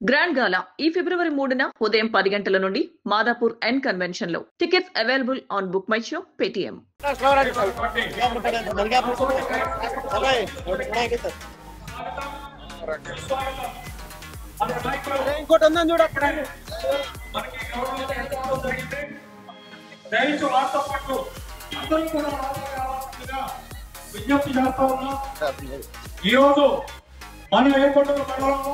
Grand గాలా ఈ ఫిబ్రవరి మూడున ఉదయం పది గంటల నుండి మాదాపూర్ ఎన్ కన్వెన్షన్ లో tickets available on Book My Show Paytm ఇంకోటి ఉందని చూడు అక్కడ మనకి గౌరవం తెలపడం జరిగింది. దయచేసి వారితో పాటు అందరూ కూడా హాజరు కావాల్సిందిగా విజ్ఞప్తి చేస్తా ఉన్నాం ఈ రోజు మన ఏర్పడిన మండలంలో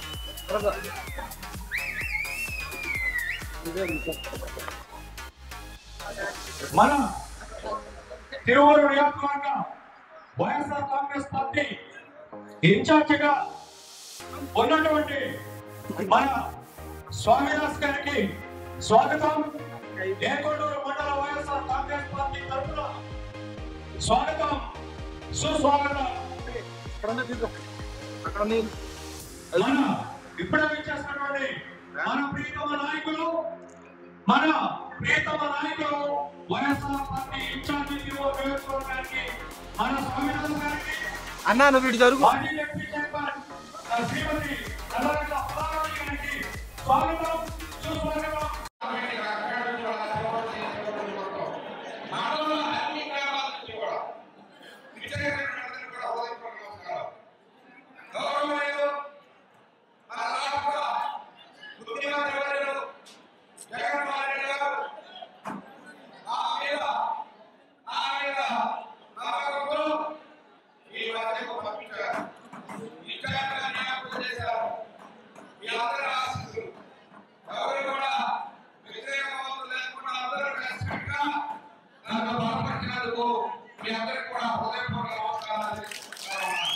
మన తిరువురు నియోజకవర్గ వైఎస్ఆర్ కాంగ్రెస్ పార్టీ ఇన్ఛార్జిగా ఉన్నటువంటి మన స్వామిదాస్ గారికి స్వాగతం ఏకొండూరు మండల వైఎస్ఆర్ కాంగ్రెస్ పార్టీ తరఫున స్వాగతం సుస్వాగతం అక్కడ ఉంది తీసుకో. అక్కడ ఉంది. మన ఇప్పుడే వచ్చేసినటువంటి మన ప్రియతమ నాయకులు మన ప్రియతమ నాయకులు వైఎస్ఆర్ పార్టీ ఇన్ఛార్జి నియోజకవర్గానికి మన స్వామినాథన్ గారికి అన్నా నువ్వు ఇటు జరుగు మాజీ ఎంపీ చైర్మన్ ఆ, శ్రీమతి నల్లరెడ్డి అప్పారావు గారికి స్వాగతం సుస్వాగతం ఎవరు కూడా వ్యతిరేకమవుతూ లేకుండా అందరూ కలిసికట్టుగా నన్ను బలపరిచినందుకు మీ అందరికీ కూడా హృదయపూర్వక నమస్కారాలు తెలుపుకుంటా ఉన్నాను.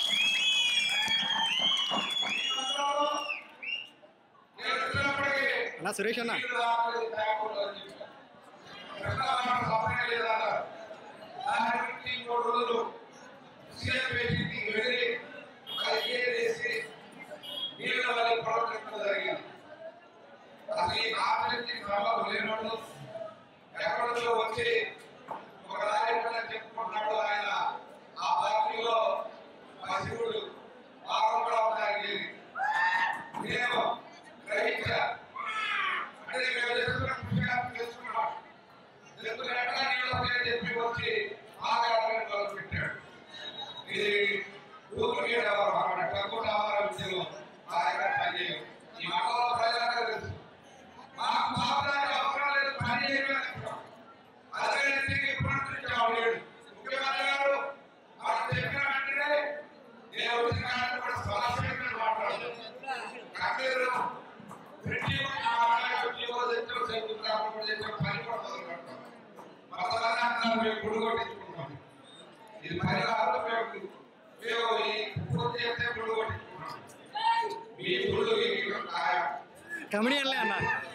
ఈ మంత్రంలో నేను వచ్చినప్పటికీ అన్నా సురేష్ అన్న నీళ్లు తాగలేదు, తాగకూడదు అని చెప్పారు. కృష్ణారామ సపరేట్ లేదన్నారు. దాని గురించి ఇంకో రోజులు సీఎం పేషెంట్కి వెళ్ళి అది క్లియర్ చేసి నీళ్ళ వల్ల ప్రవర్తించడం జరిగింది అసలు ఈ ఆచరించి సభకు లేనోడు ఎక్కడో వచ్చి ఒక నాయకుడు చెప్పుకుంటున్నాడు ఆయన ఆ పార్టీలో మా శివుడు వారం కూడా ఉండడానికి నేను గ్రహించా అంటే మేము చేస్తున్న కృషి తెలుసుకున్నాం తెలుసుకుని ఎట్లా నీళ్ళు వస్తాయని చెప్పి వచ్చి ఆగాడని మొదలు పెట్టాడు ఇది ఊరు మీద మన డబ్బు రావాల విషయంలో ఆయన పనిచేయం ఈ మండలంలో ప్రజలందరూ తెలుసు మాకు మాట్లాడే అవసరం లేదు పని చేయడమే లక్ష్యం. అదే రీతికి ఇప్పుడు నుంచి లేడు ముఖ్యమంత్రి గారు ఆయన చెప్పిన వెంటనే నేను వచ్చిన కారణం కూడా స్వరాష్ట్రంగా మాట్లాడాను కాకేరు బ్రిడ్జి ఉద్యోగం తెచ్చిన సైనికులు కాకుండా చేసిన పని కూడా మొదలు పెడతాం మొదలైన మేము గుడి కొట్టించుకుంటాం ఇది పని కాదు మేము మేము ఈ పూర్తి చేస్తే గుడి కొట్టించుకున్నాం మీ గుళ్ళు ఈ ఖాయం కమిడియన్లే అన్న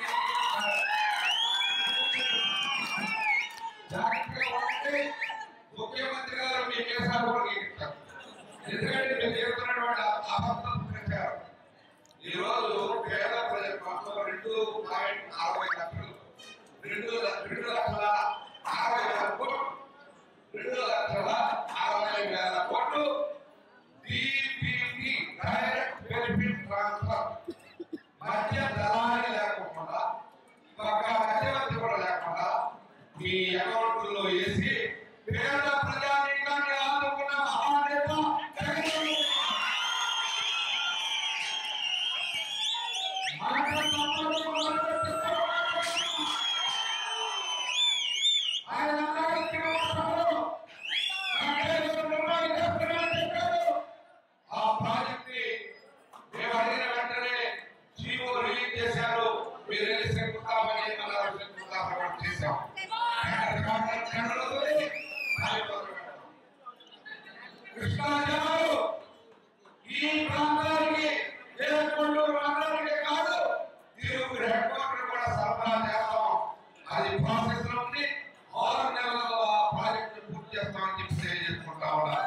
జాగ్రత్తగా ఉంటే ముఖ్యమంత్రి గారు మీ కేసాలు కూడా గీస్తారు. ఎందుకంటే మీరు చేస్తున్నటువంటి అబద్ధం ప్రచారం ఈ రోజు పేద ప్రజల మొత్తం రెండు పాయింట్ అరవై లక్షలు రెండు ల- రెండు లక్షల అరవై వేల కోట్లు రెండు లక్షల అరవై వేల కోట్లు డిపిటి డైరెక్ట్ బెనిఫిట్ ట్రాన్స్ఫర్ మధ్య దళారి లేకుండా ఒక మధ్యవర్తి కూడా లేకుండా మీ అకౌంట్లో వేసి పేద ప్రజానీకాన్ని ఆదుకున్న మహానేత జగన్మోహన్ రెడ్డి. మాట తప్పదు, మాట తప్పదు. ఆయన అన్నగారికి నమస్కారం. నాకేదో నిర్ణయం చేస్తున్నానని చెప్పారు. ఆ ప్రాజెక్ట్ ని మేము అడిగిన వెంటనే జీవో రిలీజ్ చేశారు మీరు వెళ్ళి శంకుస్థాపన చేయమన్నారు శంకుస్థాపన చేశాం కృష్ణా జలాలు ఈ ప్రాంతానికి ఏలకొండూరు మండలానికి కాదు తిరుగు హెడ్ క్వార్టర్ కూడా సరఫరా చేస్తాం అది ప్రాసెస్ లో ఉంది ఆరు నెలల్లో ఆ ప్రాజెక్ట్ పూర్తి చేస్తామని చెప్పి తెలియజేసుకుంటా ఉన్నారు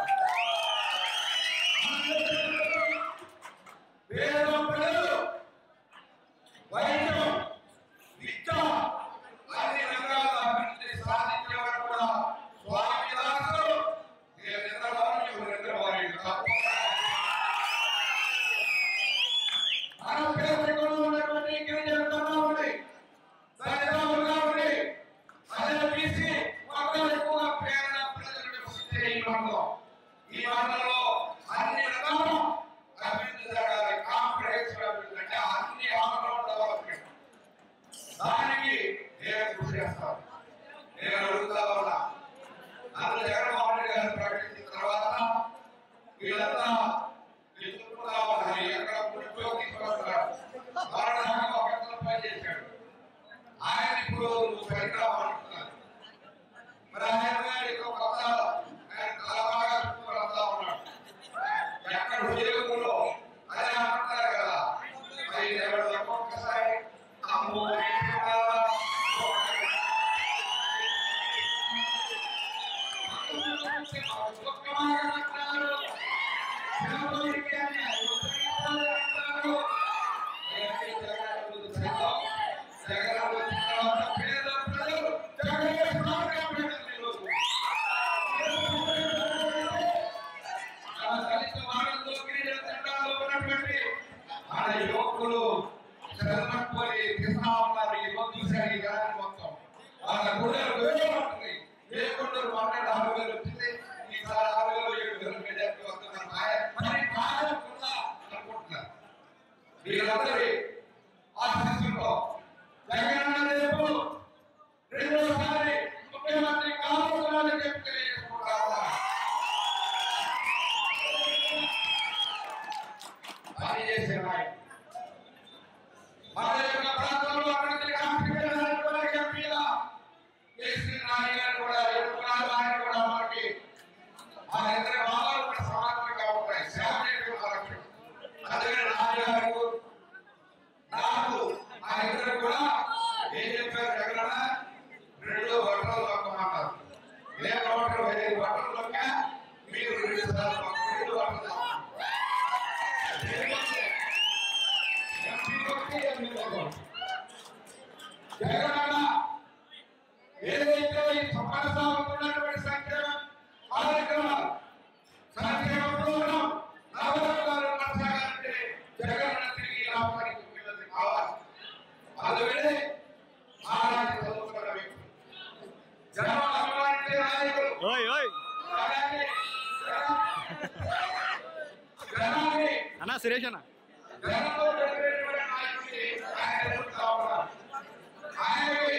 పేద ప్రజలు వైద్యం విద్య అన్ని రంగాల అభివృద్ధి సాధించే వరకు కూడా స్వామి దాసులు నేను నిద్రవారు నువ్వు నిద్రవారు తప్పకుండా మన పేదలకు మీరందరి ఆశీస్సులతో జగన్ రేపు రెండోసారి ముఖ్యమంత్రి కావాలని చెప్పి తెలియజేసుకుంటారా పని చేసే నాయకుడు మన యొక్క ప్రాంతంలో అభివృద్ధి కాంక్షించినటువంటి ఎంపీల కేసీ నాని గారు కూడా ఎన్నుకున్నారు ఆయన కూడా మనకి ఆ ఇద్దరి భావాలు కూడా సమానంగా ఉంటాయి శామిలి ఆలోచన అందుకని నాని గారు నాకు ఆ ఇద్దరు కూడా ఏం చెప్పారు జగన్ రెండు బట్టలు తొక్కమన్నారు నేను ఒకటి ఐదు బట్టలు తొక్క మీరు రెండు సార్లు తొక్క, రెండు బట్టలు తొక్క. ఎంపీ తొక్కి, ఎంపీ తొక్క. జగనన్న ఏదైతే ఈ సమాజాలున్నటువంటి సంక్షేమ కార్యక్రమాలు సంక్షేమ ప్రోగ్రాం నవరత్నాలు కొనసాగాలంటే జగనన్న తిరిగి రావడానికి వీళ్ళది కావాలి అందుకనే ఆనాటి చదువుకున్న వ్యక్తులు జనం అభిమానించే నాయకులు ఓయ్ ఓయ్ అలాగే జనాన్ని అన్నా సురేష్ అన్న జనంలో పెట్టినటువంటి నాయకుడిని ఆయన ఎదుర్కొంటా ఉన్నారు. ఆయనకి